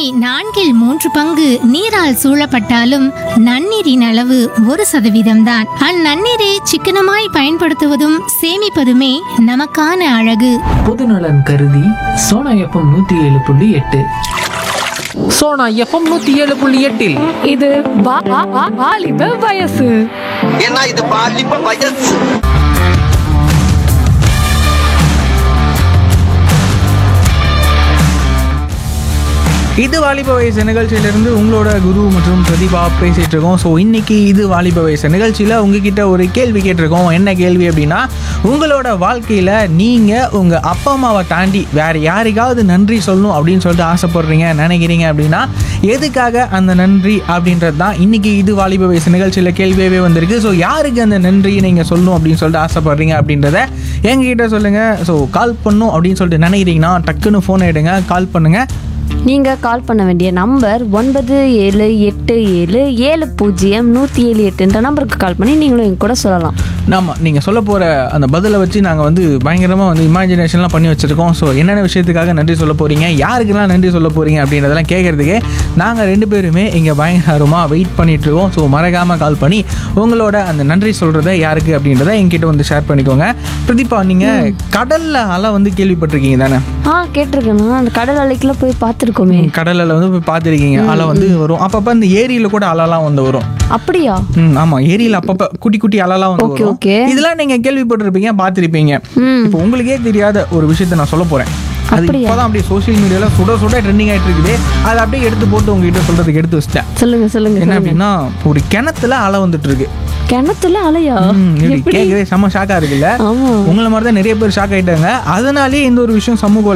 நான்கில் மூன்று பங்கு நீரால் சூழப்பட்டாலும் நன்னீரின் அளவு ஒரு சதவீதம்தான் அந்நன்னீரை சிக்கனமாய் பயன்படுத்துவதும் சேமிப்பதுமே நமக்கான அழகு பொதுநலன் கருதி சோனா எஃப்எம் நூத்தி ஏழு புள்ளி எட்டு சோனா எஃப்எம் நூத்தி ஏழு புள்ளி எட்டில் இது வா- வா- வா- வாலிப வயசு ஏன்னா இது பாலிப்ப வயசு இது வாலிப வயசு நிகழ்ச்சியிலிருந்து உங்களோட குரு மற்றும் பிரதிபா பேசிட்டு இருக்கோம் ஸோ இன்னைக்கு இது வாலிப வயசு நிகழ்ச்சியில் உங்ககிட்ட ஒரு கேள்வி கேட்டிருக்கோம் என்ன கேள்வி அப்படின்னா உங்களோட வாழ்க்கையில் நீங்கள் உங்கள் அப்பா அம்மாவை தாண்டி வேறு யாருக்காவது நன்றி சொல்லணும் அப்படின்னு சொல்லிட்டு ஆசைப்படுறீங்க நினைக்கிறீங்க அப்படின்னா எதுக்காக அந்த நன்றி அப்படின்றது தான் இன்னைக்கு இது வாலிப வயசு நிகழ்ச்சியில் கேள்வியாகவே வந்திருக்கு ஸோ யாருக்கு அந்த நன்றி நீங்கள் சொல்லணும் அப்படின்னு சொல்லிட்டு ஆசைப்படுறீங்க அப்படின்றத எங்ககிட்ட சொல்லுங்கள் ஸோ கால் பண்ணும் அப்படின்னு சொல்லிட்டு நினைக்கிறீங்கன்னா டக்குன்னு ஃபோன் எடுங்க கால் பண்ணுங்கள் நீங்கள் கால் பண்ண வேண்டிய நம்பர் ஒன்பது ஏழு எட்டு ஏழு ஏழு பூஜ்ஜியம் நூற்றி ஏழு எட்டுன்ற நம்பருக்கு கால் பண்ணி நீங்களும் எங்க கூட சொல்லலாம் ஆமா நீங்கள் சொல்ல போகிற அந்த பதிலை வச்சு நாங்கள் வந்து பயங்கரமாக வந்து இமேஜினேஷன்லாம் பண்ணி வச்சுருக்கோம் ஸோ என்னென்ன விஷயத்துக்காக நன்றி சொல்ல போகிறீங்க யாருக்கெல்லாம் நன்றி சொல்ல போகிறீங்க அப்படின்றதெல்லாம் கேட்குறதுக்கே நாங்கள் ரெண்டு பேருமே இங்கே பயங்கரமாக வெயிட் பண்ணிட்டு இருக்கோம் ஸோ மறக்காமல் கால் பண்ணி உங்களோட அந்த நன்றி சொல்கிறத யாருக்கு அப்படின்றத எங்கிட்ட வந்து ஷேர் பண்ணிக்கோங்க பிரதீபா நீங்கள் கடலில் அலை வந்து கேள்விப்பட்டிருக்கீங்க தானே ஆ கேட்டிருக்கேண்ணா அந்த கடல் அலைக்குள்ள போய் பார்த்துருக்கோமே கடலில் வந்து போய் பார்த்துருக்கீங்க அலை வந்து வரும் அப்பப்போ இந்த ஏரியில் கூட அலைலாம் வந்து வரும் அப்படியா ம் ஆமா ஏரியில அப்பப்ப குட்டி குட்டி அலலாம் வந்து Okay, வரும் okay. இதெல்லாம் நீங்க கேள்விப்பட்டிருப்பீங்க பார்த்திருப்பீங்க ம். இப்போ உங்களுக்கே தெரியாத ஒரு விஷயத்த நான் சொல்ல போறேன் அது அப்படியா? இப்போதான் அப்படியே சோஷியல் மீடியால சுட சுட ட்ரெண்டிங் ஆயிட்டு இருக்குது அதை அப்படியே எடுத்து போட்டு உங்ககிட்ட சொல்றதுக்கு எடுத்து வச்சிட்டேன் சொல்லுங்க சொல்லுங்க என்ன சொல்லுங்க. அப்படின்னா ஒரு கிணத்துல அலை வந்துட்டு இருக்கு கிணத்துல அலையா ம், இப்படி எப்படி கேட்கவே செம்ம ஷாக்கா இருக்குல்ல ஆமா உங்களை மாதிரி தான் நிறைய பேர் ஷாக் ஆயிட்டாங்க அதனாலேயே இந்த ஒரு விஷயம் சமூக